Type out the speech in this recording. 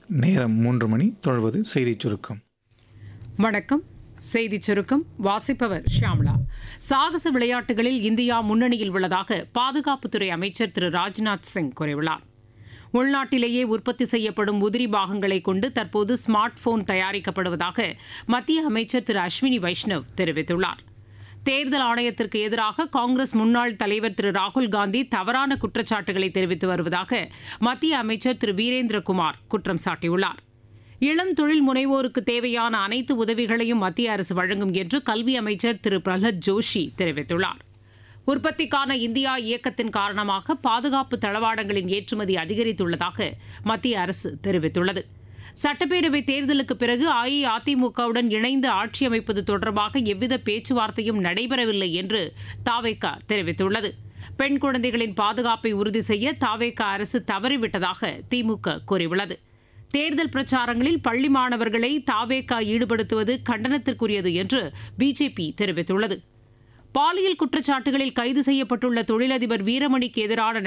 நேரம் மூன்று மணி தொடர்வது செய்திச் சுருக்கம் வணக்கம் செய்திச் சுருக்கம் வாசிப்பவர் ஷியாம்லா சாகச விளையாட்டுகளில் இந்தியா முன்னணியில் உள்ளதாக பாதுகாப்புத்துறை அமைச்சர் திரு ராஜ்நாத் சிங் கூறியுள்ளார் உள்நாட்டிலேயே உற்பத்தி செய்யப்படும் உதிரி பாகங்களை கொண்டு தற்போது ஸ்மார்ட் போன் தயாரிக்கப்படுவதாக மத்திய அமைச்சர் திரு அஸ்வினி வைஷ்ணவ் தெரிவித்துள்ளார் தேர்தல் ஆணையத்திற்கு எதிராக காங்கிரஸ் முன்னாள் தலைவர் திரு ராகுல் காந்தி தவறான குற்றச்சாட்டுகளை தெரிவித்து வருவதாக மத்திய அமைச்சர் திரு வீரேந்திரகுமார் குற்றம் சாட்டியுள்ளார் இளம் தொழில் முனைவோருக்கு தேவையான அனைத்து உதவிகளையும் மத்திய அரசு வழங்கும் என்று கல்வி அமைச்சர் திரு பிரஹ்லத் ஜோஷி தெரிவித்துள்ளார் உற்பத்திக்கான இந்தியா இயக்கத்தின் காரணமாக பாதுகாப்பு தளவாடங்களின் ஏற்றுமதி அதிகரித்துள்ளதாக மத்திய அரசு தெரிவித்துள்ளது சட்டப்பேரவை தேர்தலுக்கு பிறகு அஇஅதிமுகவுடன் இணைந்து ஆட்சி அமைப்பது தொடர்பாக எவ்வித பேச்சுவார்த்தையும் நடைபெறவில்லை என்று தாவேகா தெரிவித்துள்ளது பெண் குழந்தைகளின் பாதுகாப்பை உறுதி செய்ய தாவேகா அரசு தவறிவிட்டதாக திமுக கூறியுள்ளது தேர்தல் பிரச்சாரங்களில் பள்ளி மாணவர்களை தாவேகா ஈடுபடுத்துவது கண்டனத்திற்குரியது என்று பிஜேபி தெரிவித்துள்ளது பாலியல் குற்றச்சாட்டுகளில் கைது செய்யப்பட்டுள்ள தொழிலதிபர் வீரமணிக்கு எதிரான